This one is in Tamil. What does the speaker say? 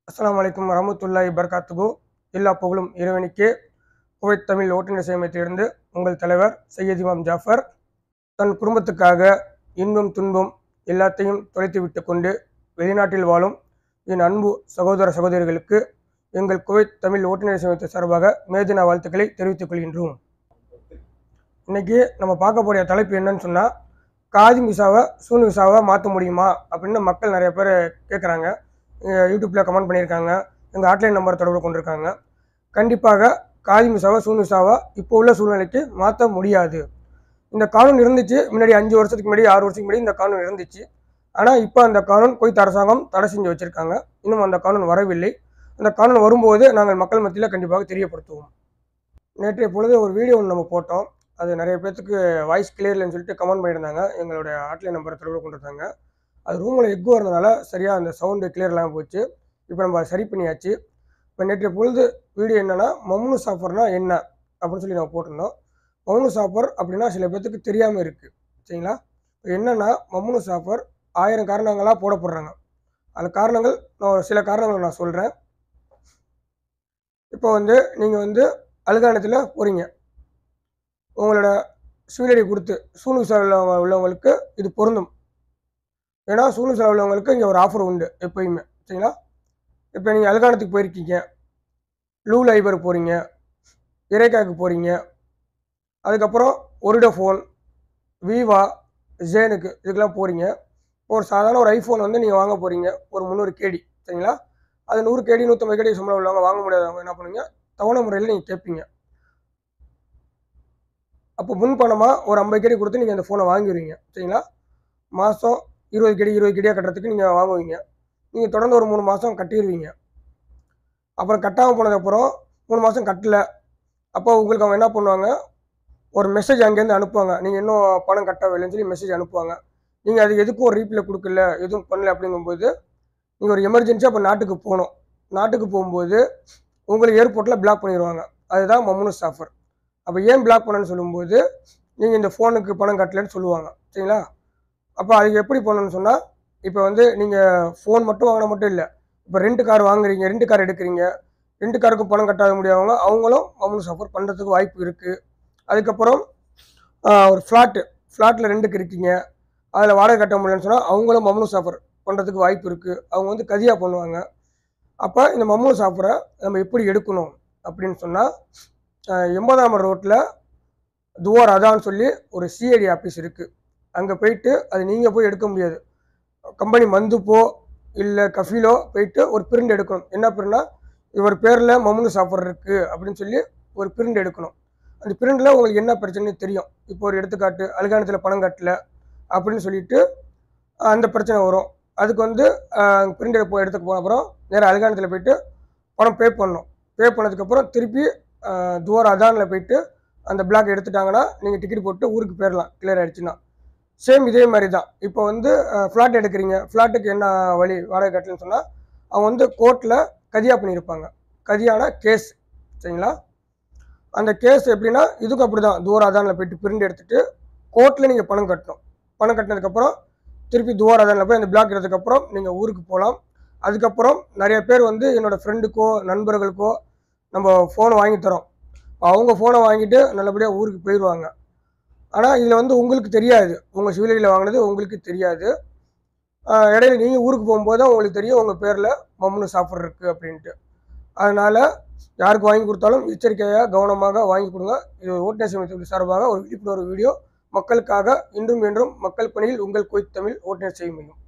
அஸ்ஸலாமு அலைக்கும் வரமத்துல்லாஹி பர்காத்துகு எல்லா புகழும் இறைவனுக்கே குவைத் தமிழ் ஓட்டுநர் சேமத்திலிருந்து உங்கள் தலைவர் சையத் இமாம் ஜாஃபர் தன் குடும்பத்துக்காக இன்பம் துன்பம் எல்லாத்தையும் தொலைத்து விட்டு கொண்டு வெளிநாட்டில் வாழும் என் அன்பு சகோதர சகோதரிகளுக்கு எங்கள் குவைத் தமிழ் ஓட்டுநர் சேமத்து சார்பாக மேதினா வாழ்த்துக்களை தெரிவித்துக் கொள்கின்றோம் இன்னைக்கு நம்ம பார்க்க போகிற தலைப்பு என்னன்னு சொன்னால் காதி விசாவை சூன் விசாவை மாற்ற முடியுமா அப்படின்னு மக்கள் நிறைய பேர் கேட்குறாங்க யூடியூப்பில் கமெண்ட் பண்ணியிருக்காங்க எங்கள் ஹாட்லைன் நம்பர் தொடர்பு கொண்டிருக்காங்க கண்டிப்பாக காதி மிசாவை சூன் மிசாவை இப்போ உள்ள சூழ்நிலைக்கு மாற்ற முடியாது இந்த கானூன் இருந்துச்சு முன்னாடி அஞ்சு வருஷத்துக்கு முன்னாடி ஆறு வருஷத்துக்கு முன்னாடி இந்த கானூன் இருந்துச்சு ஆனால் இப்போ அந்த கானூன் குவைத் அரசாங்கம் தடை செஞ்சு வச்சுருக்காங்க இன்னும் அந்த கானூன் வரவில்லை அந்த கானூன் வரும்போது நாங்கள் மக்கள் மத்தியில் கண்டிப்பாக தெரியப்படுத்துவோம் நேற்றைய பொழுது ஒரு வீடியோ ஒன்று நம்ம போட்டோம் அது நிறைய பேர்த்துக்கு வாய்ஸ் கிளியர்லன்னு சொல்லிட்டு கமெண்ட் பண்ணியிருந்தாங்க எங்களுடைய ஹாட்லைன் நம்பரை தொடர்பு கொண்டிருந்தாங்க அது ரூமில் எக்கு வரதுனால சரியாக அந்த சவுண்டு கிளியர்லாம் போச்சு இப்போ நம்ம அதை சரி பண்ணியாச்சு இப்போ நேற்று பொழுது வீடியோ என்னென்னா மம்னு சாஃபர்னா என்ன அப்படின்னு சொல்லி நம்ம போட்டிருந்தோம் மம்னு சாஃபர் அப்படின்னா சில பேர்த்துக்கு தெரியாமல் இருக்குது சரிங்களா இப்போ என்னென்னா மம்னு சாஃபர் ஆயிரம் காரணங்களாக போடப்படுறாங்க அந்த காரணங்கள் நான் சில காரணங்களை நான் சொல்கிறேன் இப்போ வந்து நீங்கள் வந்து அல்கானத்தில் போகிறீங்க உங்களோட சூழலை கொடுத்து சூனு உள்ளவங்க உள்ளவங்களுக்கு இது பொருந்தும் ஏன்னா சூழ்நிலை செலவு உள்ளவங்களுக்கு இங்கே ஒரு ஆஃபர் உண்டு எப்பயுமே சரிங்களா இப்போ நீங்கள் அல்கானத்துக்கு போயிருக்கீங்க லூ லைபர் போகிறீங்க இறைக்காக்கு போகிறீங்க அதுக்கப்புறம் ஒரிடோ ஃபோன் வீவா ஜேனுக்கு இதுக்கெல்லாம் போகிறீங்க ஒரு சாதாரண ஒரு ஐஃபோன் வந்து நீங்கள் வாங்க போகிறீங்க ஒரு முந்நூறு கேடி சரிங்களா அது நூறு கேடி நூற்றம்பது கேடி சம்பளம் உள்ளவங்க வாங்க முடியாதவங்க என்ன பண்ணுவீங்க தவணை முறையில் நீங்கள் கேட்பீங்க அப்போ முன் பணமாக ஒரு ஐம்பது கேடி கொடுத்து நீங்கள் அந்த ஃபோனை வாங்கிடுவீங்க சரிங்களா மாதம் இருபது கடி இருபது கடியாக கட்டுறதுக்கு நீங்கள் வாங்குவீங்க நீங்கள் தொடர்ந்து ஒரு மூணு மாதம் கட்டிடுவீங்க அப்புறம் கட்டாமல் போனதுக்கப்புறம் மூணு மாதம் கட்டலை அப்போ உங்களுக்கு அவங்க என்ன பண்ணுவாங்க ஒரு மெசேஜ் அங்கேருந்து அனுப்புவாங்க நீங்கள் இன்னும் பணம் கட்டவில்லைன்னு சொல்லி மெசேஜ் அனுப்புவாங்க நீங்கள் அது எதுக்கும் ஒரு ரீப்ளை கொடுக்கல எதுவும் பண்ணல அப்படிங்கும்போது நீங்கள் ஒரு எமர்ஜென்சியாக இப்போ நாட்டுக்கு போகணும் நாட்டுக்கு போகும்போது உங்களுக்கு ஏர்போர்ட்டில் பிளாக் பண்ணிடுவாங்க அதுதான் மம்னூஸ் ஆஃபர் அப்போ ஏன் பிளாக் பண்ணணும்னு சொல்லும்போது நீங்கள் இந்த ஃபோனுக்கு பணம் கட்டலைன்னு சொல்லுவாங்க சரிங்களா அப்போ அதுக்கு எப்படி பண்ணணும்னு சொன்னால் இப்போ வந்து நீங்கள் ஃபோன் மட்டும் வாங்கினா மட்டும் இல்லை இப்போ ரெண்டு கார் வாங்குறீங்க ரெண்டு கார் எடுக்கிறீங்க ரெண்டு காருக்கு பணம் கட்டாத முடியாதவங்க அவங்களும் மம்னு சஃபர் பண்ணுறதுக்கு வாய்ப்பு இருக்குது அதுக்கப்புறம் ஆஹ், ஒரு ஃப்ளாட்டு ஃப்ளாட்டில் ரெண்டுக்கு இருக்கீங்க அதில் வாடகை கட்ட முடியலன்னு சொன்னால் அவங்களும் மம்னு சாஃபர் பண்ணுறதுக்கு வாய்ப்பு இருக்குது அவங்க வந்து கதியாக பண்ணுவாங்க அப்போ இந்த மம்னு சாஃபரை நம்ம எப்படி எடுக்கணும் அப்படின்னு சொன்னால் எண்பதாம் ரோட்டில் துவார் அதான்னு சொல்லி ஒரு சிஐடி ஆஃபீஸ் இருக்குது அங்கே போயிட்டு அது நீங்கள் போய் எடுக்க முடியாது கம்பெனி மந்துப்போ இல்லை கஃபீலோ போயிட்டு ஒரு பிரிண்ட் எடுக்கணும் என்ன பிரிண்ட்னா இவர் பேரில் மம்னு சாஃபர் இருக்குது அப்படின்னு சொல்லி ஒரு பிரிண்ட் எடுக்கணும் அந்த பிரிண்டில் உங்களுக்கு என்ன பிரச்சனைன்னு தெரியும் இப்போ ஒரு எடுத்துக்காட்டு அல்கானத்தில் பணம் கட்டல அப்படின்னு சொல்லிட்டு அஹ், அந்த பிரச்சனை வரும் அதுக்கு வந்து பிரிண்ட் எடுப்போ எடுத்துக்கு போன அப்புறம் நேராக அல்கானத்தில் போயிட்டு பணம் பே பண்ணணும் பே பண்ணதுக்கப்புறம் திருப்பி அஹ், துவார் அதானில் போயிட்டு அந்த பிளாக் எடுத்துட்டாங்கன்னா நீங்கள் டிக்கெட் போட்டு ஊருக்கு போயிடலாம் கிளியர் ஆயிடுச்சுன்னா சேம் இதே மாதிரி தான் இப்போ வந்து ஃப்ளாட் எடுக்கிறீங்க ஃப்ளாட்டுக்கு என்ன வழி வாடகை கட்டலன்னு சொன்னால் அவங்க வந்து கோர்ட்டில் கதியா பண்ணியிருப்பாங்க கதியான கேஸ் சரிங்களா அந்த கேஸ் எப்படின்னா இதுக்கும் அப்படி தான் தூர அதானில் போயிட்டு பிரிண்ட் எடுத்துட்டு கோர்ட்டில் நீங்கள் பணம் கட்டணும் பணம் கட்டினதுக்கப்புறம் திருப்பி துவார் அதானில் போய் அந்த பிளாக் எடுத்ததுக்கப்புறம் நீங்கள் ஊருக்கு போகலாம் அதுக்கப்புறம் நிறைய பேர் வந்து என்னோடய ஃப்ரெண்டுக்கோ நண்பர்களுக்கோ நம்ம ஃபோனை வாங்கி தரோம் அவங்க ஃபோனை வாங்கிட்டு நல்லபடியாக ஊருக்கு போயிடுவாங்க ஆனால் இதில் வந்து உங்களுக்கு தெரியாது உங்கள் சிவிலையில் வாங்கினது உங்களுக்கு தெரியாது ஆஹ் இடையில நீங்கள் ஊருக்கு போகும்போது தான் உங்களுக்கு தெரியும் உங்கள் பேரில் மம்னு சாஃபர் இருக்குது அப்படின்ட்டு அதனால் யாருக்கு வாங்கி கொடுத்தாலும் எச்சரிக்கையாக கவனமாக வாங்கி கொடுங்க இது ஓட்டுநர் சமயத்தின் சார்பாக ஒரு விழிப்புணர்வு வீடியோ மக்களுக்காக இன்றும் என்றும் மக்கள் பணியில் உங்கள் கோய் தமிழ் ஓட்டுநர் செய்ய முடியும்